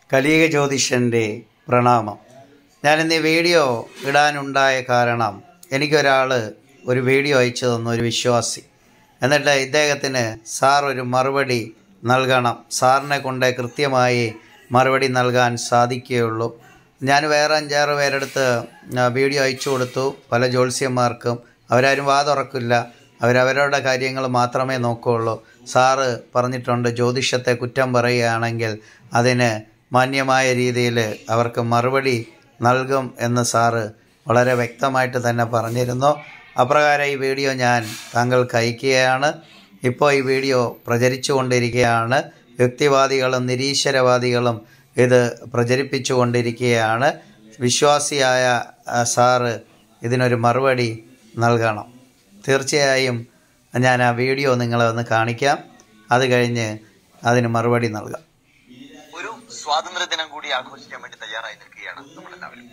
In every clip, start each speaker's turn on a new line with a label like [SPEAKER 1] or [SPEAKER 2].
[SPEAKER 1] കലിക ജ്യോതിഷൻ്റെ പ്രണാമം ഞാനിന്ന് ഈ വീഡിയോ ഇടാനുണ്ടായ കാരണം എനിക്കൊരാൾ ഒരു വീഡിയോ അയച്ചു തന്നു ഒരു വിശ്വാസി എന്നിട്ട് ഇദ്ദേഹത്തിന് സാർ ഒരു മറുപടി നൽകണം സാറിനെ കൊണ്ട് കൃത്യമായി മറുപടി നൽകാൻ സാധിക്കുകയുള്ളൂ ഞാൻ വേറെ അഞ്ചാറ് പേരെടുത്ത് ആ, വീഡിയോ അയച്ചു കൊടുത്തു പല ജ്യോത്സ്യന്മാർക്കും അവരാരും വാതുറക്കില്ല അവരവരുടെ കാര്യങ്ങൾ മാത്രമേ നോക്കുകയുള്ളൂ സാറ് പറഞ്ഞിട്ടുണ്ട് ജ്യോതിഷത്തെ കുറ്റം പറയുകയാണെങ്കിൽ അതിന് മാന്യമായ രീതിയിൽ അവർക്ക് മറുപടി നൽകും എന്ന് സാറ് വളരെ വ്യക്തമായിട്ട് തന്നെ പറഞ്ഞിരുന്നു അപ്രകാരം ഈ വീഡിയോ ഞാൻ താങ്കൾക്ക് അയക്കുകയാണ് ഇപ്പോൾ ഈ വീഡിയോ പ്രചരിച്ചു കൊണ്ടിരിക്കുകയാണ് യുക്തിവാദികളും നിരീശ്വരവാദികളും ഇത് പ്രചരിപ്പിച്ചു കൊണ്ടിരിക്കുകയാണ് വിശ്വാസിയായ ആ, സാറ് ഇതിനൊരു മറുപടി നൽകണം തീർച്ചയായും ഞാൻ ആ വീഡിയോ നിങ്ങളെ ഒന്ന് കാണിക്കാം അത് കഴിഞ്ഞ് അതിന് മറുപടി നൽകാം
[SPEAKER 2] ഒരു സ്വാതന്ത്ര്യ ദിനം കൂടി ആഘോഷിക്കാൻ വേണ്ടി തയ്യാറായി നിൽക്കുകയാണ് നമ്മളെല്ലാവരും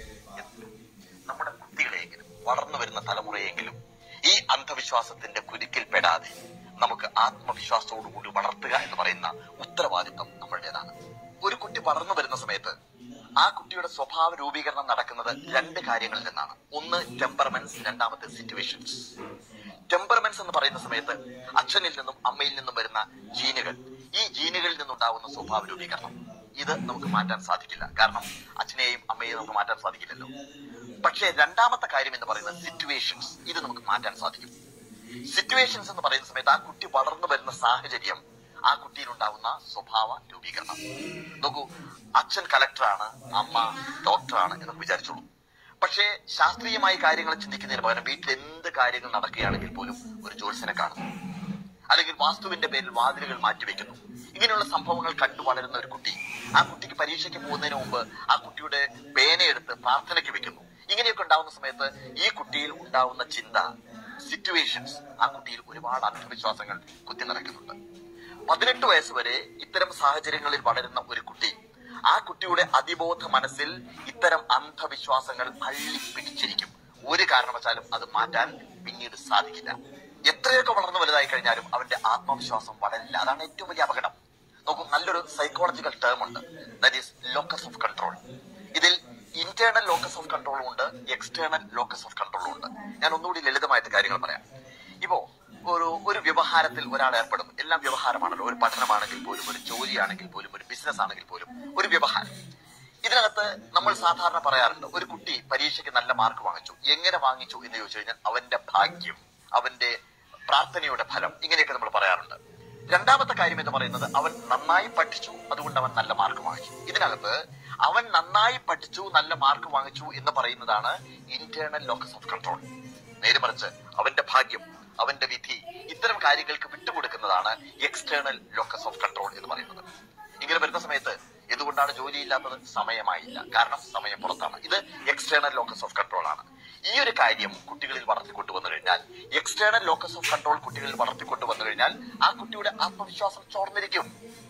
[SPEAKER 2] നമ്മുടെ കുട്ടികളെയെങ്കിലും വളർന്നു വരുന്ന തലമുറയെങ്കിലും ഈ അന്ധവിശ്വാസത്തിന്റെ കുരുക്കിൽ പെടാതെ നമുക്ക് ആത്മവിശ്വാസത്തോടുകൂടി വളർത്തുക എന്ന് പറയുന്ന ഉത്തരവാദിത്വം നമ്മളുടേതാണ് ഒരു കുട്ടി വളർന്നു വരുന്ന സമയത്ത് ആ കുട്ടിയുടെ സ്വഭാവ രൂപീകരണം നടക്കുന്നത് രണ്ട് കാര്യങ്ങളിൽ നിന്നാണ് ഒന്ന് ടെമ്പർമെന്റ്സ് രണ്ടാമത്തെ സിറ്റുവേഷൻസ് ടെമ്പർമെന്റ്സ് എന്ന് പറയുന്ന സമയത്ത് അച്ഛനിൽ നിന്നും അമ്മയിൽ നിന്നും വരുന്ന ജീനുകൾ ഈ ജീനുകളിൽ നിന്നുണ്ടാവുന്ന സ്വഭാവ രൂപീകരണം ഇത് നമുക്ക് മാറ്റാൻ സാധിക്കില്ല കാരണം അച്ഛനെയും അമ്മയെയും നമുക്ക് മാറ്റാൻ സാധിക്കില്ലല്ലോ പക്ഷേ രണ്ടാമത്തെ കാര്യം എന്ന് പറയുന്നത് സിറ്റുവേഷൻസ് ഇത് നമുക്ക് മാറ്റാൻ സാധിക്കും സിറ്റുവേഷൻസ് എന്ന് പറയുന്ന സമയത്ത് ആ കുട്ടി വളർന്നു വരുന്ന സാഹചര്യം ആ കുട്ടിയിൽ ഉണ്ടാവുന്ന സ്വഭാവ രൂപീകരണം നോക്കൂ അച്ഛൻ കലക്ടറാണ് അമ്മ ഡോക്ടറാണ് എന്നൊക്കെ വിചാരിച്ചോളൂ പക്ഷേ ശാസ്ത്രീയമായി കാര്യങ്ങൾ ചിന്തിക്കുന്നതിന് പകരം വീട്ടിൽ എന്ത് കാര്യങ്ങൾ നടക്കുകയാണെങ്കിൽ പോലും ഒരു ജോത്സ്യനെ കാണുന്നു അല്ലെങ്കിൽ വാസ്തുവിന്റെ പേരിൽ വാതിലുകൾ മാറ്റിവെക്കുന്നു ഇങ്ങനെയുള്ള സംഭവങ്ങൾ കണ്ടു വളരുന്ന ഒരു കുട്ടി ആ കുട്ടിക്ക് പരീക്ഷയ്ക്ക് പോകുന്നതിന് മുമ്പ് ആ കുട്ടിയുടെ പേനയെടുത്ത് പ്രാർത്ഥനയ്ക്ക് വെക്കുന്നു ഇങ്ങനെയൊക്കെ ഉണ്ടാവുന്ന സമയത്ത് ഈ കുട്ടിയിൽ ഉണ്ടാവുന്ന ചിന്ത സിറ്റുവേഷൻസ് ആ കുട്ടിയിൽ ഒരുപാട് അന്ധവിശ്വാസങ്ങൾ കുത്തി നിറയ്ക്കുന്നുണ്ട് പതിനെട്ട് വയസ്സ് വരെ ഇത്തരം സാഹചര്യങ്ങളിൽ വളരുന്ന ഒരു കുട്ടി ആ കുട്ടിയുടെ അതിബോധ മനസ്സിൽ ഇത്തരം അന്ധവിശ്വാസങ്ങൾ അള്ളി പിടിച്ചിരിക്കും ഒരു കാരണവശാലും അത് മാറ്റാൻ പിന്നീട് സാധിക്കില്ല എത്രയൊക്കെ വളർന്നു വലുതായി കഴിഞ്ഞാലും അവന്റെ ആത്മവിശ്വാസം വളരില്ല അതാണ് ഏറ്റവും വലിയ അപകടം നോക്കൂ നല്ലൊരു സൈക്കോളജിക്കൽ ടേം ഉണ്ട് that is locus of control ഇതിൽ ഇന്റേണൽ ലോക്കസ് ഓഫ് കൺട്രോളും ഉണ്ട് എക്സ്റ്റേണൽ ലോക്കസ് ഓഫ് കൺട്രോളും ഉണ്ട് ഞാൻ ഒന്നുകൂടി ലളിതമായിട്ട് കാര്യങ്ങൾ പറയാം ഇപ്പോ ഒരു ഒരു വ്യവഹാരത്തിൽ ഒരാൾ ഏർപ്പെടുന്നു എല്ലാം വ്യവഹാരമാണല്ലോ ഒരു പഠനമാണെങ്കിൽ പോലും ഒരു ജോലിയാണെങ്കിൽ പോലും ഒരു ബിസിനസ് ആണെങ്കിൽ പോലും ഒരു വ്യവഹാരം ഇതിനകത്ത് നമ്മൾ സാധാരണ പറയാറുണ്ട് ഒരു കുട്ടി പരീക്ഷയ്ക്ക് നല്ല മാർക്ക് വാങ്ങിച്ചു എങ്ങനെ വാങ്ങിച്ചു എന്ന് ചോദിച്ചു കഴിഞ്ഞാൽ അവന്റെ ഭാഗ്യം അവന്റെ പ്രാർത്ഥനയുടെ ഫലം ഇങ്ങനെയൊക്കെ നമ്മൾ പറയാറുണ്ട് രണ്ടാമത്തെ കാര്യം എന്ന് പറയുന്നത് അവൻ നന്നായി പഠിച്ചു അതുകൊണ്ട് അവൻ നല്ല മാർക്ക് വാങ്ങിച്ചു ഇതിനകത്ത് അവൻ നന്നായി പഠിച്ചു നല്ല മാർക്ക് വാങ്ങിച്ചു എന്ന് പറയുന്നതാണ് ഇന്റേണൽ ലോക്കസ് ഓഫ് കൺട്രോൾ നേരെ മറിച്ച് അവന്റെ ഭാഗ്യം അവന്റെ വിധി ഇത്തരം കാര്യങ്ങൾക്ക് വിട്ടുകൊടുക്കുന്നതാണ് എക്സ്റ്റേണൽ ലോക്കസ് ഓഫ് കൺട്രോൾ എന്ന് പറയുന്നത് ഇങ്ങനെ വരുന്ന സമയത്ത് എന്തുകൊണ്ടാണ് ജോലിയില്ലാത്തത് സമയമായില്ല കാരണം സമയം പുറത്താണ് ഇത് എക്സ്റ്റേണൽ ലോക്കസ് ഓഫ് കൺട്രോൾ ആണ് ഈ ഒരു കാര്യം കുട്ടികളിൽ വളർത്തിക്കൊണ്ടു വന്നു കഴിഞ്ഞാൽ എക്സ്റ്റേണൽ ലോക്കസ് ഓഫ് കൺട്രോൾ കുട്ടികളിൽ വളർത്തിക്കൊണ്ടു വന്നു കഴിഞ്ഞാൽ ആ കുട്ടിയുടെ ആത്മവിശ്വാസം ചോർന്നിരിക്കും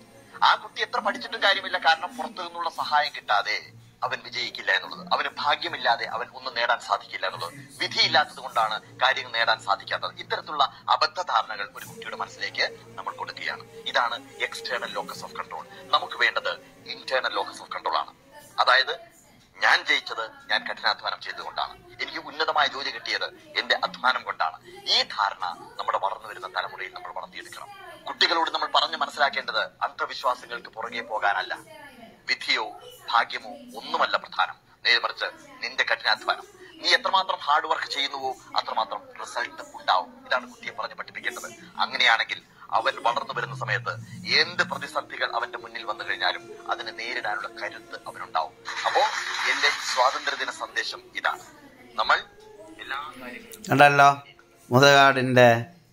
[SPEAKER 2] ആ കുട്ടി എത്ര പഠിച്ചിട്ടും കാര്യമില്ല കാരണം പുറത്തു നിന്നുള്ള സഹായം കിട്ടാതെ അവൻ വിജയിക്കില്ല എന്നുള്ളത് അവന് ഭാഗ്യമില്ലാതെ അവൻ ഒന്നും നേടാൻ സാധിക്കില്ല എന്നുള്ളത് വിധിയില്ലാത്തത് കൊണ്ടാണ് കാര്യങ്ങൾ നേടാൻ സാധിക്കാത്തത് ഇത്തരത്തിലുള്ള അബദ്ധധാരണകൾ ഒരു കുട്ടിയുടെ മനസ്സിലേക്ക് നമ്മൾ കൊടുക്കുകയാണ് ഇതാണ് എക്സ്റ്റേണൽ ലോക്കസ് ഓഫ് കൺട്രോൾ നമുക്ക് വേണ്ടത് ഇന്റേണൽ ലോക്കസ് ഓഫ് കൺട്രോൾ ആണ് അതായത് ഞാൻ ജയിച്ചത് ഞാൻ കഠിനാധ്വാനം ചെയ്തുകൊണ്ടാണ് എനിക്ക് ഉന്നതമായ ജോലി കിട്ടിയത് എന്റെ അധ്വാനം കൊണ്ടാണ് ഈ ധാരണ നമ്മുടെ വളർന്നു വരുന്ന തലമുറയിൽ നമ്മൾ വളർത്തിയെടുക്കണം കുട്ടികളോട് നമ്മൾ പറഞ്ഞു മനസ്സിലാക്കേണ്ടത് അന്ധവിശ്വാസങ്ങൾക്ക് പുറകെ പോകാനല്ല വിധിയോ ഭാഗ്യമോ ഒന്നുമല്ല പ്രധാനം നേരെ മറിച്ച് നിന്റെ കഠിനാധ്വാനം നീ എത്രമാത്രം ഹാർഡ് വർക്ക് ചെയ്യുന്നുവോ അത്രമാത്രം റിസൾട്ട് ഉണ്ടാവും ഇതാണ് കുട്ടിയെ പറഞ്ഞ് പഠിപ്പിക്കേണ്ടത് അങ്ങനെയാണെങ്കിൽ അവൻ വളർന്നു വരുന്ന സമയത്ത് എന്ത് പ്രതിസന്ധികൾ അവന്റെ മുന്നിൽ വന്നു കഴിഞ്ഞാലും അതിനെ നേരിടാനുള്ള കരുത്ത് അവനുണ്ടാവും അപ്പോ എന്റെ സ്വാതന്ത്ര്യദിന സന്ദേശം ഇതാണ് നമ്മൾ എല്ലാ കാര്യങ്ങളും
[SPEAKER 1] കണ്ടല്ലോ മുതുകാടിൻ്റെ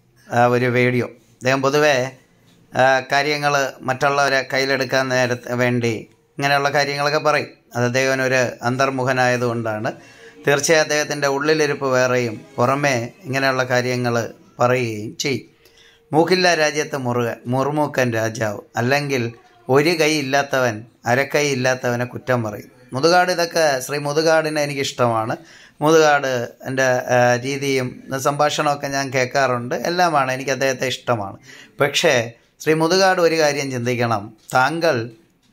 [SPEAKER 1] ഒരു വീഡിയോ അദ്ദേഹം പൊതുവേ കാര്യങ്ങൾ മറ്റുള്ളവരെ കയ്യിലെടുക്കാൻ നേരത്തെ വേണ്ടി ഇങ്ങനെയുള്ള കാര്യങ്ങളൊക്കെ പറയും അത് അദ്ദേഹം ഒരു അന്തർമുഖനായതുകൊണ്ടാണ് തീർച്ചയായും അദ്ദേഹത്തിൻ്റെ ഉള്ളിലിരിപ്പ് വേറെയും പുറമേ ഇങ്ങനെയുള്ള കാര്യങ്ങൾ പറയുകയും ചെയ്യും മൂക്കില്ല രാജ്യത്ത് മുറുകൻ മുറുമൂക്കൻ രാജാവ് അല്ലെങ്കിൽ ഒരു കൈ ഇല്ലാത്തവൻ അരക്കൈ ഇല്ലാത്തവനെ കുറ്റം പറയും മുതുകാട് ഇതൊക്കെ ശ്രീ മുതുകാടിനെ എനിക്കിഷ്ടമാണ് മുതുകാട് എൻ്റെ രീതിയും സംഭാഷണമൊക്കെ ഞാൻ കേൾക്കാറുണ്ട് എല്ലാമാണ് എനിക്ക് അദ്ദേഹത്തെ ഇഷ്ടമാണ് പക്ഷേ ശ്രീ മുതുകാട് ഒരു കാര്യം ചിന്തിക്കണം താങ്കൾ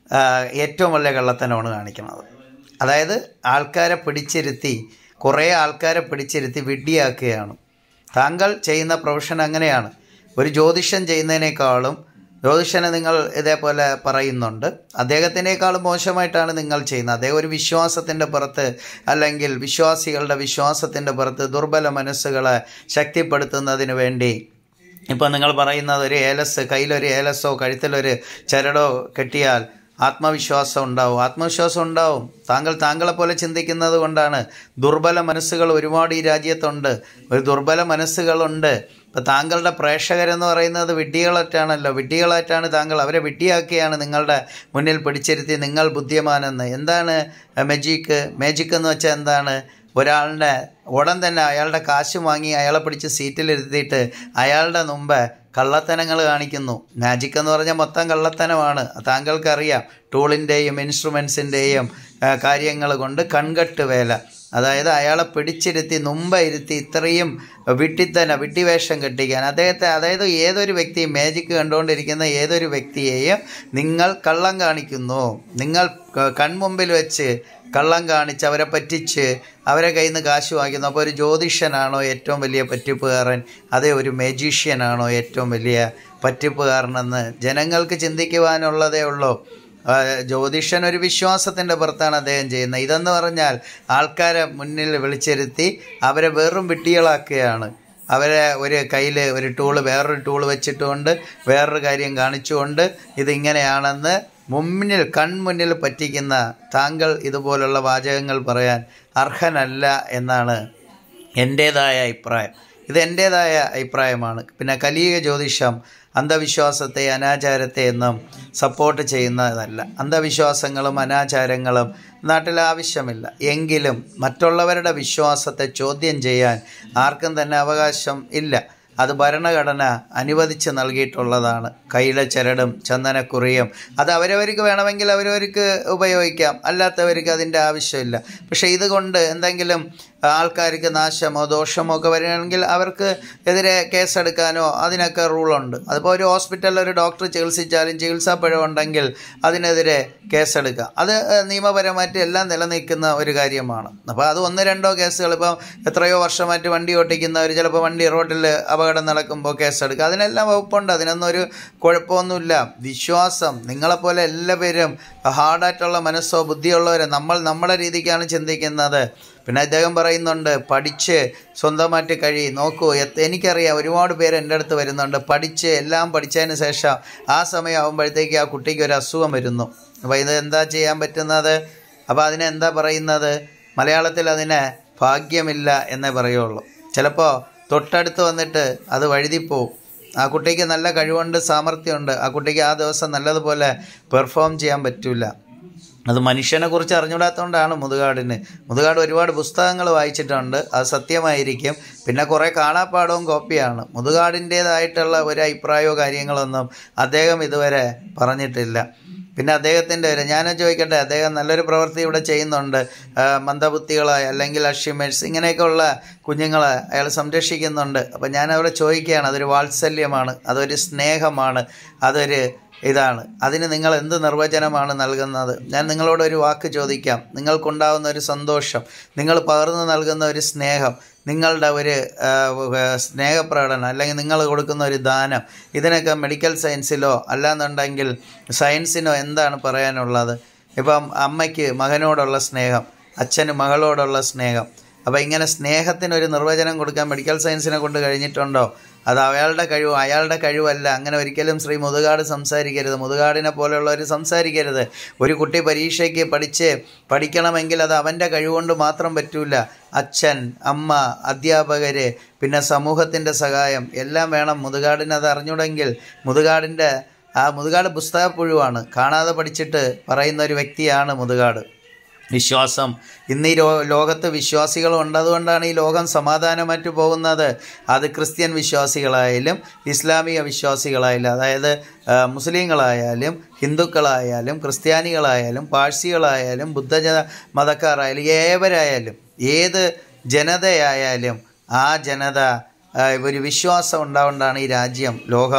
[SPEAKER 1] ആ, ഏറ്റവും വലിയ കള്ളത്തനമാണ് കാണിക്കുന്നത് അതായത് ആൾക്കാരെ പിടിച്ചിരുത്തി കുറേ ആൾക്കാരെ പിടിച്ചിരുത്തി വിഡ്ഢിയാക്കുകയാണ് താങ്കൾ ചെയ്യുന്ന പ്രൊഫഷൻ അങ്ങനെയാണ് ഒരു ജ്യോതിഷം ചെയ്യുന്നതിനേക്കാളും ജ്യോതിഷനെ നിങ്ങൾ ഇതേപോലെ പറയുന്നുണ്ട് അദ്ദേഹത്തിനേക്കാളും മോശമായിട്ടാണ് നിങ്ങൾ ചെയ്യുന്നത് അദ്ദേഹം ഒരു വിശ്വാസത്തിൻ്റെ പുറത്ത് അല്ലെങ്കിൽ വിശ്വാസികളുടെ വിശ്വാസത്തിൻ്റെ പുറത്ത് ദുർബല മനസ്സുകളെ ശക്തിപ്പെടുത്തുന്നതിന് വേണ്ടി ഇപ്പം നിങ്ങൾ പറയുന്നത് ഒരു ഏലസ് കയ്യിലൊരു ഏലസോ കഴുത്തിലൊരു ചരടോ കെട്ടിയാൽ ആത്മവിശ്വാസം ഉണ്ടാവും ആത്മവിശ്വാസം ഉണ്ടാവും താങ്കൾ താങ്കളെ പോലെ ചിന്തിക്കുന്നത് കൊണ്ടാണ് ദുർബല മനസ്സുകൾ ഒരുപാട് ഈ രാജ്യത്തുണ്ട് ഒരു ദുർബല മനസ്സുകളുണ്ട് ഇപ്പം താങ്കളുടെ പ്രേക്ഷകരെന്ന് പറയുന്നത് വിഡ്ഢികളായിട്ടാണല്ലോ വിഡ്ഢികളായിട്ടാണ് താങ്കൾ അവരെ വിഡ്ഢിയാക്കിയാണ് നിങ്ങളുടെ മുന്നിൽ പിടിച്ചിരുത്തി നിങ്ങൾ ബുദ്ധിമാനെന്ന് എന്താണ് മെജിക്ക് മേജിക് എന്ന് വെച്ചാൽ എന്താണ് ഒരാളുടെ ഉടൻ തന്നെ അയാളുടെ കാശ് വാങ്ങി അയാളെ പിടിച്ച് സീറ്റിലിരുത്തിയിട്ട് അയാളുടെ മുമ്പ് കള്ളത്തനങ്ങൾ കാണിക്കുന്നു മാജിക് എന്ന് പറഞ്ഞാൽ മൊത്തം കള്ളത്തനമാണ് താങ്കൾക്കറിയാം ടൂളിൻ്റെയും ഇൻസ്ട്രുമെൻസിൻ്റെയും കാര്യങ്ങൾ കൊണ്ട് കൺകെട്ട് വേല അതായത് അയാളെ പിടിച്ചിരുത്തി മുമ്പ് ഇരുത്തി ഇത്രയും വിട്ടിത്തന വിട്ടിവേഷം കെട്ടിക്കാൻ അദ്ദേഹത്തെ അതായത് ഏതൊരു വ്യക്തിയും മാജിക് കണ്ടുകൊണ്ടിരിക്കുന്ന ഏതൊരു വ്യക്തിയെയും നിങ്ങൾ കള്ളം കാണിക്കുന്നു നിങ്ങൾ ക- കൺമുമ്പിൽ വെച്ച് കള്ളം കാണിച്ച് അവരെ പറ്റിച്ച് അവരെ കയ്യിൽ നിന്ന് കാശ് വാങ്ങിക്കുന്നു അപ്പോൾ ഒരു ജ്യോതിഷനാണോ ഏറ്റവും വലിയ പറ്റിപ്പുകാരൻ അതേ ഒരു മെജീഷ്യനാണോ ഏറ്റവും വലിയ പറ്റിപ്പുകാരനെന്ന് ജനങ്ങൾക്ക് ചിന്തിക്കുവാനുള്ളതേ ഉള്ളൂ ആ, ജ്യോതിഷൻ ഒരു വിശ്വാസത്തിൻ്റെ പുറത്താണ് അദ്ദേഹം ചെയ്യുന്നത് ഇതെന്ന് പറഞ്ഞാൽ ആൾക്കാരെ മുന്നിൽ വിളിച്ചിരുത്തി അവരെ വെറും വിട്ടികളാക്കുകയാണ് അവരെ ഒരു കയ്യിൽ ഒരു ടൂള് വേറൊരു ടൂള് വെച്ചിട്ടുകൊണ്ട് വേറൊരു കാര്യം കാണിച്ചുകൊണ്ട് ഇതിങ്ങനെയാണെന്ന് മുന്നിൽ കൺമുന്നിൽ പറ്റിക്കുന്ന താങ്കൾ ഇതുപോലുള്ള വാചകങ്ങൾ പറയാൻ അർഹനല്ല എന്നാണ് എൻ്റേതായ അഭിപ്രായം ഇത് എൻ്റേതായ അഭിപ്രായമാണ് പിന്നെ കലിയുഗ ജ്യോതിഷം അന്ധവിശ്വാസത്തെ അനാചാരത്തെ എന്നും സപ്പോർട്ട് ചെയ്യുന്നതല്ല അന്ധവിശ്വാസങ്ങളും അനാചാരങ്ങളും നാട്ടിൽ ആവശ്യമില്ല എങ്കിലും മറ്റുള്ളവരുടെ വിശ്വാസത്തെ ചോദ്യം ചെയ്യാൻ ആർക്കും തന്നെ അവകാശം ഇല്ല അത് ഭരണഘടന അനുവദിച്ച് നൽകിയിട്ടുള്ളതാണ് കയ്യിലെ ചരടും ചന്ദനക്കുറിയും അത് അവരവർക്ക് വേണമെങ്കിൽ അവരവർക്ക് ഉപയോഗിക്കാം അല്ലാത്തവർക്ക് അതിൻ്റെ ആവശ്യമില്ല പക്ഷേ ഇതുകൊണ്ട് എന്തെങ്കിലും ആൾക്കാർക്ക് നാശമോ ദോഷമോ ഒക്കെ വരികയാണെങ്കിൽ അവർക്ക് എതിരെ കേസെടുക്കാനോ അതിനൊക്കെ റൂളുണ്ട് അതിപ്പോൾ ഒരു ഹോസ്പിറ്റലിൽ ഒരു ഡോക്ടർ ചികിത്സിച്ചാലും ചികിത്സാ പിഴവുണ്ടെങ്കിൽ അതിനെതിരെ കേസെടുക്കാം അത് ഏഹ്, നിയമപരമായിട്ട് എല്ലാം നിലനിൽക്കുന്ന ഒരു കാര്യമാണ് അപ്പോൾ അത് ഒന്ന് രണ്ടോ കേസുകൾ ഇപ്പം എത്രയോ വർഷമായിട്ട് വണ്ടി ഓട്ടിക്കുന്നവർ ചിലപ്പോൾ വണ്ടി റോഡിൽ അപകടം നടക്കുമ്പോൾ കേസെടുക്കുക അതിനെല്ലാം വകുപ്പുണ്ട് അതിനൊന്നും ഒരു കുഴപ്പമൊന്നുമില്ല വിശ്വാസം നിങ്ങളെപ്പോലെ എല്ലാവരും ഹാർഡായിട്ടുള്ള മനസ്സോ ബുദ്ധിയുള്ളവരെ നമ്മൾ നമ്മുടെ രീതിക്കാണ് ചിന്തിക്കുന്നത് പിന്നെ അദ്ദേഹം പറയുന്നുണ്ട് പഠിച്ച് സ്വന്തമായിട്ട് കഴി നോക്കൂ എത്ത് എനിക്കറിയാം ഒരുപാട് പേര് എൻ്റെ അടുത്ത് വരുന്നുണ്ട് പഠിച്ച് എല്ലാം പഠിച്ചതിന് ശേഷം ആ സമയം ആകുമ്പോഴത്തേക്ക് ആ കുട്ടിക്ക് ഒരു അസുഖം വരുന്നു അപ്പോൾ ഇത് എന്താ ചെയ്യാൻ പറ്റുന്നത് അപ്പോൾ അതിനെ എന്താ പറയുന്നത് മലയാളത്തിൽ അതിനെ ഭാഗ്യമില്ല എന്നേ പറയുള്ളൂ ചിലപ്പോൾ തൊട്ടടുത്ത് വന്നിട്ട് അത് വഴുതിപ്പോവും ആ കുട്ടിക്ക് നല്ല കഴിവുണ്ട് സാമർഥ്യമുണ്ട് ആ കുട്ടിക്ക് ആ ദിവസം നല്ലതുപോലെ പെർഫോം ചെയ്യാൻ പറ്റില്ല അത് മനുഷ്യനെ കുറിച്ച് അറിഞ്ഞുകൂടാത്തതുകൊണ്ടാണ് മുതുകാടിന് മുതുകാട് ഒരുപാട് പുസ്തകങ്ങൾ വായിച്ചിട്ടുണ്ട് അത് സത്യമായിരിക്കും പിന്നെ കുറേ കാണാപ്പാടവും കോപ്പിയാണ് മുതുകാടിൻ്റേതായിട്ടുള്ള ഒരു അഭിപ്രായമോ കാര്യങ്ങളൊന്നും അദ്ദേഹം ഇതുവരെ പറഞ്ഞിട്ടില്ല പിന്നെ അദ്ദേഹത്തിൻ്റെ ഒരു ഞാൻ ചോദിക്കട്ടെ അദ്ദേഹം നല്ലൊരു പ്രവൃത്തി ഇവിടെ ചെയ്യുന്നുണ്ട് ആ, മന്ദബുദ്ധികളായ അല്ലെങ്കിൽ അഷിമേഴ്സ് ഇങ്ങനെയൊക്കെയുള്ള കുഞ്ഞുങ്ങളെ അയാൾ സംരക്ഷിക്കുന്നുണ്ട് അപ്പം ഞാൻ അവിടെ ചോദിക്കുകയാണ് അതൊരു വാത്സല്യമാണ് അതൊരു സ്നേഹമാണ് അതൊരു ഇതാണ് അതിന് നിങ്ങൾ എന്ത് നിർവചനമാണ് നൽകുന്നത് ഞാൻ നിങ്ങളോട് ഒരു വാക്ക് ചോദിക്കാം നിങ്ങൾക്കുണ്ടാകുന്ന ഒരു സന്തോഷം നിങ്ങൾ പകർന്നു നൽകുന്ന ഒരു സ്നേഹം നിങ്ങളുടെ ഒരു ആ, വ- സ്നേഹപ്രകടനം അല്ലെങ്കിൽ നിങ്ങൾ കൊടുക്കുന്ന ഒരു ദാനം ഇതിനൊക്കെ മെഡിക്കൽ സയൻസിലോ അല്ലാന്നുണ്ടെങ്കിൽ സയൻസിനോ എന്താണ് പറയാനുള്ളത് ഇപ്പം അമ്മയ്ക്ക് മകനോടുള്ള സ്നേഹം അച്ഛന് മകളോടുള്ള സ്നേഹം അപ്പോൾ ഇങ്ങനെ സ്നേഹത്തിനൊരു നിർവചനം കൊടുക്കാൻ മെഡിക്കൽ സയൻസിനെ കൊണ്ട് കഴിഞ്ഞിട്ടുണ്ടോ അത് അയാളുടെ കഴിവ് അയാളുടെ കഴിവല്ല അങ്ങനെ ഒരിക്കലും ശ്രീ മുതുകാട് സംസാരിക്കരുത് മുതുകാടിനെ പോലെയുള്ളവർ സംസാരിക്കരുത് ഒരു കുട്ടി പരീക്ഷയ്ക്ക് പഠിച്ച് പഠിക്കണമെങ്കിൽ അത് അവൻ്റെ കഴിവുകൊണ്ട് മാത്രം പറ്റൂല അച്ഛൻ അമ്മ അധ്യാപകർ പിന്നെ സമൂഹത്തിൻ്റെ സഹായം എല്ലാം വേണം മുതുകാടിന് അത് അറിഞ്ഞുടെങ്കിൽ മുതുകാടിൻ്റെ ആ മുതുകാട് പുസ്തകപ്പുഴുവാണ് കാണാതെ പഠിച്ചിട്ട് പറയുന്ന ഒരു വ്യക്തിയാണ് മുതുകാട് വിശ്വാസം ഇന്ന് ഈ ലോ ലോകത്ത് വിശ്വാസികൾ ഉണ്ടതുകൊണ്ടാണ് ഈ ലോകം സമാധാനമായിട്ട് പോകുന്നത് അത് ക്രിസ്ത്യൻ വിശ്വാസികളായാലും ഇസ്ലാമിക വിശ്വാസികളായാലും അതായത് ആ, മുസ്ലിങ്ങളായാലും ഹിന്ദുക്കളായാലും ക്രിസ്ത്യാനികളായാലും പാഴ്സികളായാലും ബുദ്ധ മതക്കാരായാലും ഏവരായാലും ഏത് ജനതയായാലും ആ ജനത ആ, ഒരു വിശ്വാസം ഉണ്ടാകൊണ്ടാണ് ഈ രാജ്യം ലോകം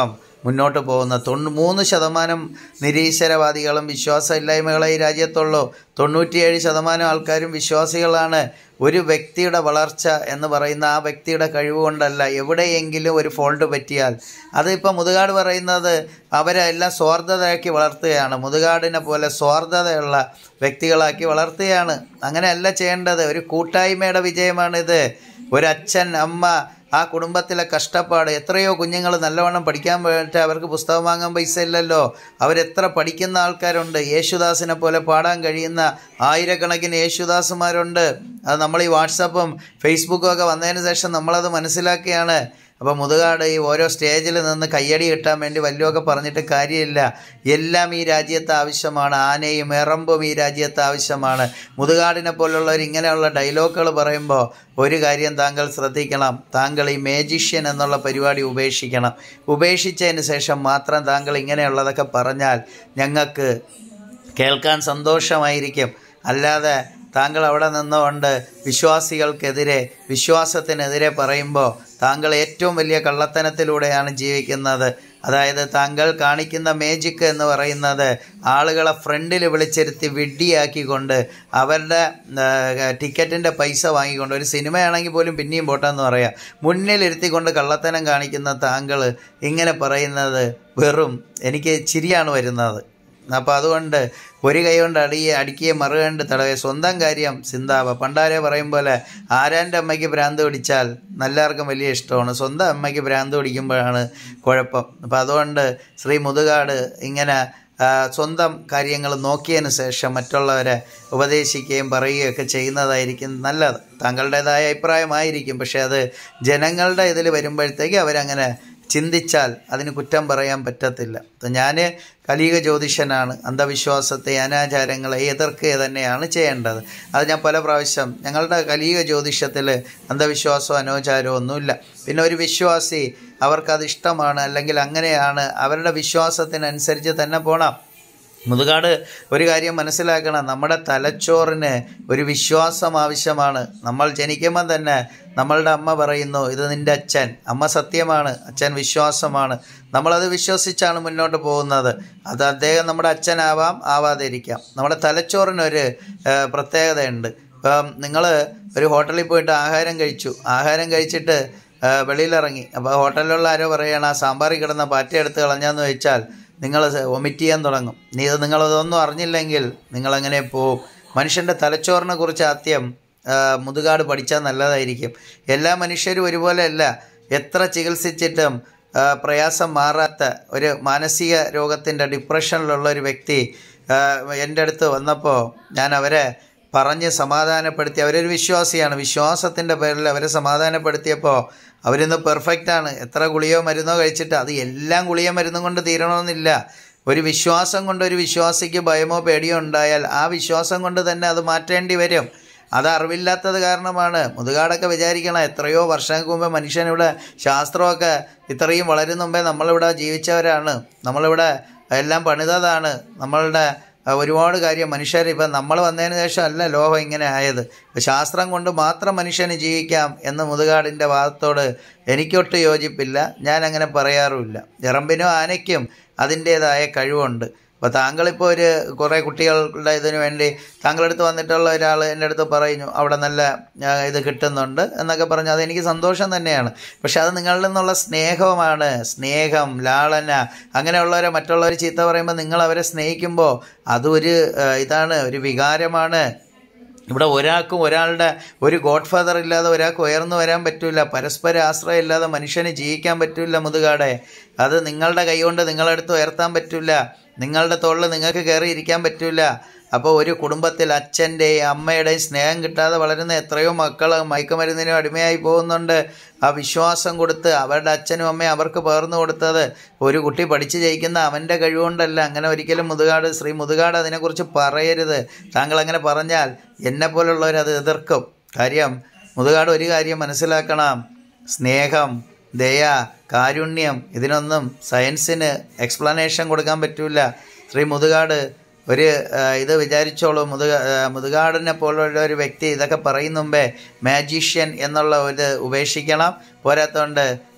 [SPEAKER 1] മുന്നോട്ട് പോകുന്നത് തൊണ്ണൂ മൂന്ന് ശതമാനം നിരീശ്വരവാദികളും വിശ്വാസമില്ലായ്മകളെ ഈ രാജ്യത്തുള്ളൂ തൊണ്ണൂറ്റിയേഴ് ശതമാനം ആൾക്കാരും വിശ്വാസികളാണ് ഒരു വ്യക്തിയുടെ വളർച്ച എന്ന് പറയുന്ന ആ വ്യക്തിയുടെ കഴിവ് കൊണ്ടല്ല എവിടെയെങ്കിലും ഒരു ഫോൾട്ട് പറ്റിയാൽ അതിപ്പോൾ മുതുകാട് പറയുന്നത് അവരെ എല്ലാം സ്വാർത്ഥതയാക്കി വളർത്തുകയാണ് മുതുകാടിനെ പോലെ സ്വാർത്ഥതയുള്ള വ്യക്തികളാക്കി വളർത്തുകയാണ് അങ്ങനെയല്ല ചെയ്യേണ്ടത് ഒരു കൂട്ടായ്മയുടെ വിജയമാണിത് ഒരച്ഛൻ അമ്മ ആ കുടുംബത്തിലെ കഷ്ടപ്പാട് എത്രയോ കുഞ്ഞുങ്ങൾ നല്ലവണ്ണം പഠിക്കാൻ പോയിട്ട് അവർക്ക് പുസ്തകം വാങ്ങാൻ പൈസ ഇല്ലല്ലോ അവരെത്ര പഠിക്കുന്ന ആൾക്കാരുണ്ട് യേശുദാസിനെ പോലെ പാടാൻ കഴിയുന്ന ആയിരക്കണക്കിന് യേശുദാസുമാരുണ്ട് അത് നമ്മൾ ഈ വാട്സപ്പും ഫേസ്ബുക്കും ഒക്കെ വന്നതിന് ശേഷം നമ്മളത് മനസ്സിലാക്കിയാണ് അപ്പോൾ മുതുകാട് ഈ ഓരോ സ്റ്റേജിൽ നിന്ന് കയ്യടി കിട്ടാൻ വേണ്ടി വല്ലതുമൊക്കെ പറഞ്ഞിട്ട് കാര്യമില്ല എല്ലാം ഈ രാജ്യത്ത് ആവശ്യമാണ് ആനയും എറമ്പും ഈ രാജ്യത്ത് ആവശ്യമാണ് മുതുകാടിനെ പോലുള്ളവർ ഇങ്ങനെയുള്ള ഡയലോഗുകൾ പറയുമ്പോൾ ഒരു കാര്യം താങ്കൾ ശ്രദ്ധിക്കണം താങ്കൾ ഈ മേജിഷ്യൻ എന്നുള്ള പരിപാടി ഉപേക്ഷിക്കണം ഉപേക്ഷിച്ചതിന് ശേഷം മാത്രം താങ്കൾ ഇങ്ങനെയുള്ളതൊക്കെ പറഞ്ഞാൽ ഞങ്ങൾക്ക് കേൾക്കാൻ സന്തോഷമായിരിക്കും അല്ലാതെ താങ്കൾ അവിടെ നിന്നുകൊണ്ട് വിശ്വാസികൾക്കെതിരെ വിശ്വാസത്തിനെതിരെ പറയുമ്പോൾ താങ്കൾ ഏറ്റവും വലിയ കള്ളത്തനത്തിലൂടെയാണ് ജീവിക്കുന്നത് അതായത് താങ്കൾ കാണിക്കുന്ന മേജിക് എന്ന് പറയുന്നത് ആളുകളെ ഫ്രണ്ടിൽ വിളിച്ചിരുത്തി വിഡ്ഡിയാക്കിക്കൊണ്ട് അവരുടെ ടിക്കറ്റിൻ്റെ പൈസ വാങ്ങിക്കൊണ്ട് ഒരു സിനിമയാണെങ്കിൽ പോലും പിന്നെയും പോട്ടെന്ന് പറയാം മുന്നിലിരുത്തിക്കൊണ്ട് കള്ളത്തനം കാണിക്കുന്ന താങ്കൾ ഇങ്ങനെ പറയുന്നത് വെറും എനിക്ക് ചിരിയാണ് വരുന്നത് അപ്പോൾ അതുകൊണ്ട് ഒരു കൈ കൊണ്ട് അടിയെ അടിക്കുകയെ മറുകണ്ട് തടവേ സ്വന്തം കാര്യം സിന്താവ പണ്ടാരെ പറയും പോലെ ആരാൻ്റെ അമ്മയ്ക്ക് ഭ്രാന്ത് പിടിച്ചാൽ എല്ലാവർക്കും വലിയ ഇഷ്ടമാണ് സ്വന്തം അമ്മയ്ക്ക് ഭ്രാന്ത് പിടിക്കുമ്പോഴാണ് കുഴപ്പം അപ്പോൾ അതുകൊണ്ട് ശ്രീ മുതുകാട് ഇങ്ങനെ ആ, സ്വന്തം കാര്യങ്ങൾ നോക്കിയതിന് ശേഷം മറ്റുള്ളവരെ ഉപദേശിക്കുകയും പറയുകയൊക്കെ ചെയ്യുന്നതായിരിക്കും നല്ലത് താങ്കളുടേതായ അഭിപ്രായമായിരിക്കും പക്ഷേ അത് ജനങ്ങളുടെ ഇതിൽ വരുമ്പോഴത്തേക്ക് അവരങ്ങനെ ചിന്തിച്ചാൽ അതിന് കുറ്റം പറയാൻ പറ്റത്തില്ല അപ്പം ഞാൻ കലിക ജ്യോതിഷനാണ് അന്ധവിശ്വാസത്തെ അനാചാരങ്ങളെ എതിർക്കുക തന്നെയാണ് ചെയ്യേണ്ടത് അത് ഞാൻ പല പ്രാവശ്യം ഞങ്ങളുടെ കലിക ജ്യോതിഷത്തിൽ അന്ധവിശ്വാസമോ അനാചാരമോ ഒന്നുമില്ല പിന്നെ ഒരു വിശ്വാസി അവർക്കത് ഇഷ്ടമാണ് അല്ലെങ്കിൽ അങ്ങനെയാണ് അവരുടെ വിശ്വാസത്തിനനുസരിച്ച് തന്നെ പോകണം മുതുകാട് ഒരു കാര്യം മനസ്സിലാക്കണം നമ്മുടെ തലച്ചോറിന് ഒരു വിശ്വാസം ആവശ്യമാണ് നമ്മൾ ജനിക്കുമ്പോൾ തന്നെ നമ്മളുടെ അമ്മ പറയുന്നു ഇത് നിൻ്റെ അച്ഛൻ അമ്മ സത്യമാണ് അച്ഛൻ വിശ്വാസമാണ് നമ്മളത് വിശ്വസിച്ചാണ് മുന്നോട്ട് പോകുന്നത് അത് അദ്ദേഹം നമ്മുടെ അച്ഛനാവാം ആവാതിരിക്കാം നമ്മുടെ തലച്ചോറിനൊരു ഏഹ്, പ്രത്യേകതയുണ്ട് ഇപ്പം നിങ്ങൾ ഒരു ഹോട്ടലിൽ പോയിട്ട് ആഹാരം കഴിച്ചു ആഹാരം കഴിച്ചിട്ട് ആ, വെളിയിലിറങ്ങി അപ്പോൾ ഹോട്ടലിലുള്ള ആരോ പറയുകയാണ് ആ സാമ്പാറിൽ കിടന്ന പാറ്റ എടുത്ത് കളഞ്ഞാന്ന് വെച്ചാൽ നിങ്ങൾ വൊമിറ്റ് ചെയ്യാൻ തുടങ്ങും നീ ഇത് നിങ്ങളതൊന്നും അറിഞ്ഞില്ലെങ്കിൽ നിങ്ങളങ്ങനെ പോവും മനുഷ്യൻ്റെ തലച്ചോറിനെ കുറിച്ച് ആദ്യം ആ, മുതുകാട് പഠിച്ചാൽ നല്ലതായിരിക്കും എല്ലാ മനുഷ്യരും ഒരുപോലെയല്ല എത്ര ചികിത്സിച്ചിട്ടും ആ, പ്രയാസം മാറാത്ത ഒരു മാനസിക രോഗത്തിൻ്റെ ഡിപ്രഷനിലുള്ള ഒരു വ്യക്തി ആ, എൻ്റെ അടുത്ത് വന്നപ്പോൾ ഞാൻ അവരെ പറഞ്ഞ് സമാധാനപ്പെടുത്തി അവരൊരു വിശ്വാസിയാണ് വിശ്വാസത്തിൻ്റെ പേരിൽ അവരെ സമാധാനപ്പെടുത്തിയപ്പോൾ അവരിന്ന് പെർഫെക്റ്റാണ് എത്ര ഗുളിയോ മരുന്നോ കഴിച്ചിട്ട് അത് എല്ലാം ഗുളിയോ മരുന്നും കൊണ്ട് തീരണമെന്നില്ല ഒരു വിശ്വാസം കൊണ്ട് ഒരു വിശ്വാസിക്ക് ഭയമോ പേടിയോ ഉണ്ടായാൽ ആ വിശ്വാസം കൊണ്ട് തന്നെ അത് മാറ്റേണ്ടി വരും അത് അറിവില്ലാത്തത് കാരണമാണ് മുതുകാടൊക്കെ വിചാരിക്കണം എത്രയോ വർഷങ്ങൾക്ക് മുമ്പേ മനുഷ്യനിവിടെ ശാസ്ത്രമൊക്കെ ഇത്രയും വളരുന്ന മുമ്പേ നമ്മളിവിടെ ജീവിച്ചവരാണ് നമ്മളിവിടെ എല്ലാം പണിതതാണ് നമ്മളുടെ ആ, ഒരുപാട് കാര്യം മനുഷ്യർ ഇപ്പം നമ്മൾ വന്നതിന് ശേഷം അല്ല ലോകം ഇങ്ങനെ ആയത് ഇപ്പം ശാസ്ത്രം കൊണ്ട് മാത്രം മനുഷ്യന് ജീവിക്കാം എന്ന് മുതുകാടിൻ്റെ വാദത്തോട് എനിക്കൊട്ട് യോജിപ്പില്ല ഞാൻ അങ്ങനെ പറയാറുമില്ല എറമ്പിനും ആനയ്ക്കും അതിൻ്റേതായ കഴിവുണ്ട് അപ്പോൾ താങ്കളിപ്പോൾ ഒരു കുറേ കുട്ടികളുടെ ഇതിനു വേണ്ടി താങ്കളുടെ അടുത്ത് വന്നിട്ടുള്ള ഒരാൾ എൻ്റെ അടുത്ത് പറയുന്നു അവിടെ നല്ല ആ, ഇത് കിട്ടുന്നുണ്ട് എന്നൊക്കെ പറഞ്ഞു അതെനിക്ക് സന്തോഷം തന്നെയാണ് പക്ഷെ അത് നിങ്ങളിൽ നിന്നുള്ള സ്നേഹമാണ് സ്നേഹം ലാളന അങ്ങനെയുള്ളവരെ മറ്റുള്ളവർ ചീത്ത പറയുമ്പോൾ നിങ്ങൾ അവരെ സ്നേഹിക്കുമ്പോൾ അതൊരു ആ, ഇതാണ് ഒരു വികാരമാണ് ഇവിടെ ഒരാൾക്കും ഒരാളുടെ ഒരു ഗോഡ് ഫാദർ ഇല്ലാതെ ഒരാൾക്ക് ഉയർന്നു വരാൻ പറ്റില്ല പരസ്പര ആശ്രയം ഇല്ലാതെ മനുഷ്യന് ജീവിക്കാൻ പറ്റില്ല മുതുകാടെ അത് നിങ്ങളുടെ കൈകൊണ്ട് നിങ്ങളെടുത്ത് ഉയർത്താൻ പറ്റില്ല നിങ്ങളുടെ തോളിൽ നിങ്ങൾക്ക് കയറി ഇരിക്കാൻ പറ്റില്ല അപ്പോൾ ഒരു കുടുംബത്തിൽ അച്ഛൻ്റെയും അമ്മയുടെയും സ്നേഹം കിട്ടാതെ വളരുന്ന എത്രയോ മക്കൾ മയക്കുമരുന്നിനും അടിമയായി പോകുന്നുണ്ട് ആ വിശ്വാസം കൊടുത്ത് അവരുടെ അച്ഛനും അമ്മയും അവർക്ക് പകർന്നു കൊടുത്തത് ഒരു കുട്ടി പഠിച്ച് ജയിക്കുന്ന അവൻ്റെ കഴിവുകൊണ്ടല്ല അങ്ങനെ ഒരിക്കലും മുതുകാട് ശ്രീ മുതുകാട് അതിനെക്കുറിച്ച് പറയരുത് താങ്കൾ അങ്ങനെ പറഞ്ഞാൽ എന്നെ പോലുള്ളവർ അത് എതിർക്കും കാര്യം മുതുകാട് ഒരു കാര്യം മനസ്സിലാക്കണം സ്നേഹം ദയ കാരുണ്യം ഇതിനൊന്നും സയൻസിന് എക്സ്പ്ലനേഷൻ കൊടുക്കാൻ പറ്റില്ല ശ്രീ മുതുകാട് ഒരു ആ, ഇത് വിചാരിച്ചോളൂ മുതുക ആ, മുതുകാടിനെ പോലുള്ള ഒരു വ്യക്തി ഇതൊക്കെ പറയുന്ന മുമ്പേ മാജീഷ്യൻ എന്നുള്ള ഒരു ഉപേക്ഷിക്കണം പോരാത്തതുകൊണ്ട്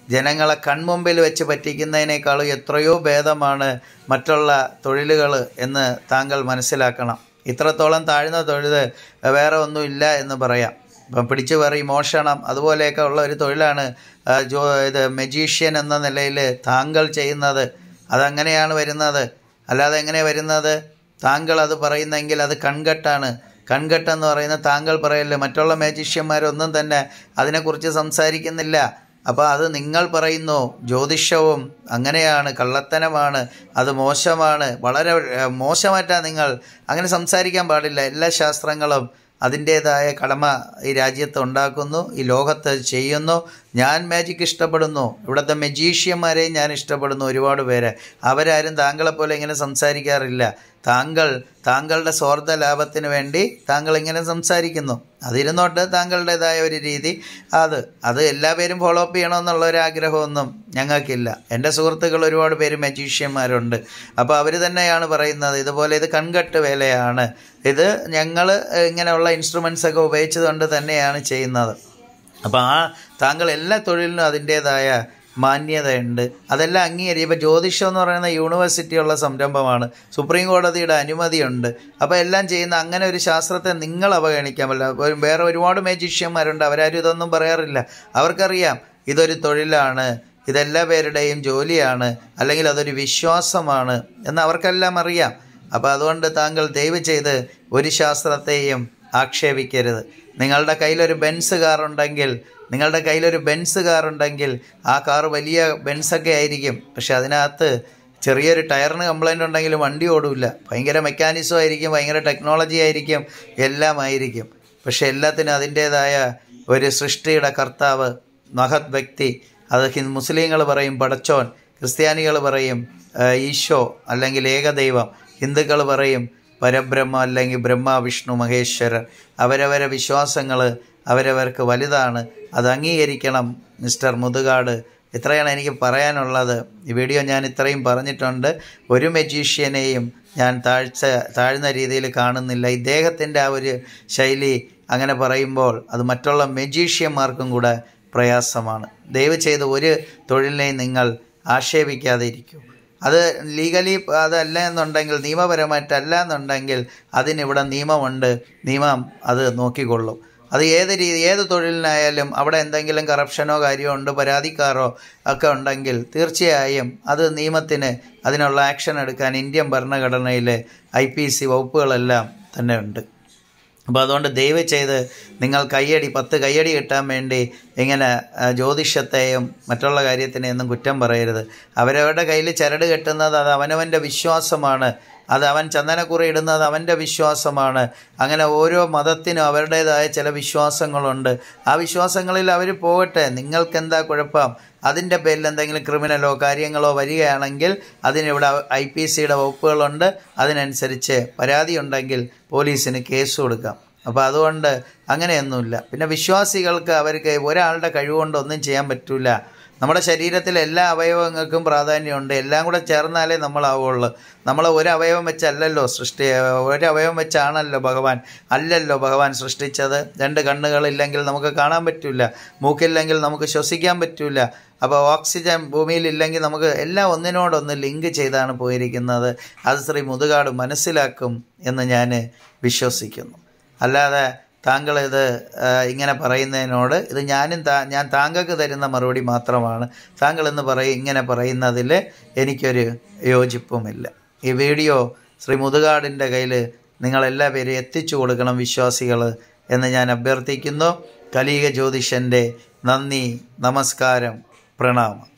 [SPEAKER 1] ജനങ്ങളെ കൺമുമ്പിൽ വെച്ച് പറ്റിക്കുന്നതിനേക്കാളും എത്രയോ ഭേദമാണ് മറ്റുള്ള തൊഴിലുകൾ എന്ന് താങ്കൾ മനസ്സിലാക്കണം ഇത്രത്തോളം താഴ്ന്ന തൊഴിൽ വേറെ ഒന്നുമില്ല എന്ന് പറയാം ഇപ്പം പിടിച്ചു പറി മോഷണം അതുപോലെയൊക്കെ ഉള്ള ഒരു തൊഴിലാണ് ആ, ജോ ഇത് മെജീഷ്യൻ എന്ന നിലയിൽ താങ്കൾ ചെയ്യുന്നത് അതങ്ങനെയാണ് വരുന്നത് അല്ലാതെ എങ്ങനെ വരുന്നത് താങ്കൾ അത് പറയുന്നെങ്കിൽ അത് കൺകെട്ടാണ് കൺകെട്ടെന്ന് പറയുന്ന താങ്കൾ പറയല്ലേ മറ്റുള്ള മാജീഷ്യന്മാരൊന്നും തന്നെ അതിനെക്കുറിച്ച് സംസാരിക്കുന്നില്ല അപ്പോൾ അത് നിങ്ങൾ പറയുന്നു ജ്യോതിഷവും അങ്ങനെയാണ് കള്ളത്തനമാണ് അത് മോശമാണ് വളരെ ഏഹ്, മോശമായിട്ടാണ് നിങ്ങൾ അങ്ങനെ സംസാരിക്കാൻ പാടില്ല എല്ലാ ശാസ്ത്രങ്ങളും അതിൻ്റേതായ കടമ ഈ രാജ്യത്ത് ഉണ്ടാക്കുന്നു ഈ ലോകത്ത് ചെയ്യുന്നു ഞാൻ മാജിക് ഇഷ്ടപ്പെടുന്നു ഇവിടുത്തെ മെജീഷ്യന്മാരെയും ഞാൻ ഇഷ്ടപ്പെടുന്നു ഒരുപാട് പേരെ അവരാരും താങ്കളെപ്പോലെ ഇങ്ങനെ സംസാരിക്കാറില്ല താങ്കൾ താങ്കളുടെ സ്വാർത്ഥ ലാഭത്തിന് വേണ്ടി താങ്കൾ ഇങ്ങനെ സംസാരിക്കുന്നു അതിരുന്നോട്ട് താങ്കളുടേതായ ഒരു രീതി അത് അത് എല്ലാ പേരും ഫോളോ അപ്പ് ചെയ്യണമെന്നുള്ള ഒരു ആഗ്രഹമൊന്നും ഞങ്ങൾക്കില്ല എൻ്റെ സുഹൃത്തുക്കൾ ഒരുപാട് പേര് മജീഷ്യന്മാരുണ്ട് അപ്പോൾ അവർ തന്നെയാണ് പറയുന്നത് ഇതുപോലെ ഇത് കൺകെട്ട് വേലയാണ് ഇത് ഞങ്ങൾ ഇങ്ങനെയുള്ള ഇൻസ്ട്രുമെൻസ് ഒക്കെ ഉപയോഗിച്ചതുകൊണ്ട് തന്നെയാണ് ചെയ്യുന്നത് അപ്പോൾ ആ താങ്കൾ എല്ലാ തൊഴിലിനും അതിൻ്റേതായ മാന്യതയുണ്ട് അതെല്ലാം അംഗീകരിക്കും ഇപ്പോൾ ജ്യോതിഷം എന്ന് പറയുന്ന യൂണിവേഴ്സിറ്റിയുള്ള സംരംഭമാണ് സുപ്രീം കോടതിയുടെ അനുമതിയുണ്ട് അപ്പോൾ എല്ലാം ചെയ്യുന്ന അങ്ങനെ ഒരു ശാസ്ത്രത്തെ നിങ്ങൾ അവഗണിക്കാൻ പറ്റില്ല ഒരു- വേറെ ഒരുപാട് മേജീഷ്യന്മാരുണ്ട് അവരാരും ഇതൊന്നും പറയാറില്ല അവർക്കറിയാം ഇതൊരു തൊഴിലാണ് ഇതെല്ലാ പേരുടെയും ജോലിയാണ് അല്ലെങ്കിൽ അതൊരു വിശ്വാസമാണ് എന്ന് അവർക്കെല്ലാം അറിയാം അപ്പോൾ അതുകൊണ്ട് താങ്കൾ ദയവ് ചെയ്ത് ഒരു ശാസ്ത്രത്തെയും ആക്ഷേപിക്കരുത് നിങ്ങളുടെ കയ്യിലൊരു ബെൻസ് കാർ ഉണ്ടെങ്കിൽ നിങ്ങളുടെ കയ്യിലൊരു ബെൻസ് കാർ ഉണ്ടെങ്കിൽ ആ കാർ വലിയ ബെൻസൊക്കെ ആയിരിക്കും പക്ഷെ അതിനകത്ത് ചെറിയൊരു ടയറിന് കംപ്ലൈൻ്റ് ഉണ്ടെങ്കിൽ വണ്ടി ഓടില്ല ഭയങ്കര മെക്കാനിസം ആയിരിക്കും ഭയങ്കര ടെക്നോളജി ആയിരിക്കും എല്ലാം ആയിരിക്കും പക്ഷെ എല്ലാത്തിനും അതിൻ്റേതായ ഒരു സൃഷ്ടിയുടെ കർത്താവ് മഹത് വ്യക്തി അത് ഹിന്ദു മുസ്ലിങ്ങൾ പറയും പടച്ചോൻ ക്രിസ്ത്യാനികൾ പറയും ആ, ഈശോ അല്ലെങ്കിൽ ഏകദൈവം ഹിന്ദുക്കൾ പറയും പരബ്രഹ്മ അല്ലെങ്കിൽ ബ്രഹ്മ വിഷ്ണു മഹേശ്വരൻ അവരവരെ വിശ്വാസങ്ങൾ അവരവർക്ക് വലുതാണ് അത് അംഗീകരിക്കണം മിസ്റ്റർ മുതുകാട് ഇത്രയാണ് എനിക്ക് പറയാനുള്ളത് ഈ വീഡിയോ ഞാൻ ഇത്രയും പറഞ്ഞിട്ടുണ്ട് ഒരു മെജീഷ്യനെയും ഞാൻ താഴ്ച താഴ്ന്ന രീതിയിൽ കാണുന്നില്ല ഇദ്ദേഹത്തിൻ്റെ ആ ഒരു ശൈലി അങ്ങനെ പറയുമ്പോൾ അത് മറ്റുള്ള മെജീഷ്യന്മാർക്കും കൂടെ പ്രയാസമാണ് ദയവ് ചെയ്ത് ഒരു തൊഴിലിനെയും നിങ്ങൾ ആക്ഷേപിക്കാതെ ഇരിക്കൂ അത് ലീഗലി അതല്ല എന്നുണ്ടെങ്കിൽ നിയമപരമായിട്ടല്ല എന്നുണ്ടെങ്കിൽ അതിനിവിടെ നിയമമുണ്ട് നിയമം അത് നോക്കിക്കൊള്ളും അത് ഏത് രീതി ഏത് തൊഴിലിനായാലും അവിടെ എന്തെങ്കിലും കറപ്ഷനോ കാര്യമോ ഉണ്ട് പരാതിക്കാരോ ഒക്കെ ഉണ്ടെങ്കിൽ തീർച്ചയായും അത് നിയമത്തിന് അതിനുള്ള ആക്ഷൻ എടുക്കാൻ ഇന്ത്യൻ ഭരണഘടനയിലെ ഐ പി സി വകുപ്പുകളെല്ലാം തന്നെ ഉണ്ട് അപ്പോൾ അതുകൊണ്ട് ദയവ് ചെയ്ത് നിങ്ങൾ കയ്യടി പത്ത് കയ്യടി കിട്ടാൻ വേണ്ടി ഇങ്ങനെ ആ, ജ്യോതിഷത്തെയും മറ്റുള്ള കാര്യത്തിനെയൊന്നും കുറ്റം പറയരുത് അവരവരുടെ കയ്യിൽ ചരട് കെട്ടുന്നത് അത് അവനവൻ്റെ വിശ്വാസമാണ് അത് അവൻ ചന്ദനക്കുറി ഇടുന്നത് അവൻ്റെ വിശ്വാസമാണ് അങ്ങനെ ഓരോ മതത്തിനും അവരുടേതായ ചില വിശ്വാസങ്ങളുണ്ട് ആ വിശ്വാസങ്ങളിൽ അവർ പോകട്ടെ നിങ്ങൾക്കെന്താ കുഴപ്പം അതിൻ്റെ പേരിൽ എന്തെങ്കിലും ക്രിമിനലോ കാര്യങ്ങളോ വരികയാണെങ്കിൽ അതിനിവിടെ ഐ പി സിയുടെ വകുപ്പുകളുണ്ട് അതിനനുസരിച്ച് പരാതി ഉണ്ടെങ്കിൽ പോലീസിന് കേസ് കൊടുക്കാം അപ്പോൾ അതുകൊണ്ട് അങ്ങനെയൊന്നുമില്ല പിന്നെ വിശ്വാസികൾക്ക് അവർക്ക് ഒരാളുടെ കഴിവുകൊണ്ട് ഒന്നും ചെയ്യാൻ പറ്റില്ല നമ്മുടെ ശരീരത്തിലെ എല്ലാ അവയവങ്ങൾക്കും പ്രാധാന്യമുണ്ട് എല്ലാം കൂടെ ചേർന്നാലേ നമ്മളാവുള്ളൂ നമ്മൾ ഒരു അവയവം വെച്ചല്ലല്ലോ സൃഷ്ടി ഒരു അവയവം വെച്ചാണല്ലോ ഭഗവാൻ അല്ലല്ലോ ഭഗവാൻ സൃഷ്ടിച്ചത് രണ്ട് കണ്ണുകളില്ലെങ്കിൽ നമുക്ക് കാണാൻ പറ്റില്ല മൂക്കില്ലെങ്കിൽ നമുക്ക് ശ്വസിക്കാൻ പറ്റില്ല അപ്പോൾ ഓക്സിജൻ ഭൂമിയിലില്ലെങ്കിൽ നമുക്ക് എല്ലാം ഒന്നിനോടൊന്ന് ലിങ്ക് ചെയ്താണ് പോയിരിക്കുന്നത് അത് ശ്രീ മുതുകാട് മനസ്സിലാക്കും എന്ന് ഞാൻ വിശ്വസിക്കുന്നു അല്ലാതെ താങ്കൾ ഇത് ആ, ഇങ്ങനെ പറയുന്നതിനോട് ഇത് ഞാനും താ ഞാൻ താങ്കൾക്ക് തരുന്ന മറുപടി മാത്രമാണ് താങ്കൾ എന്ന് പറയും ഇങ്ങനെ പറയുന്നതിൽ എനിക്കൊരു യോജിപ്പുമില്ല ഈ വീഡിയോ ശ്രീ മുതുകാടിൻ്റെ കയ്യിൽ നിങ്ങളെല്ലാ പേരും എത്തിച്ചു കൊടുക്കണം വിശ്വാസികൾ എന്ന് ഞാൻ അഭ്യർത്ഥിക്കുന്നു കലിക ജ്യോതിഷൻ്റെ നന്ദി നമസ്കാരം പ്രണാമം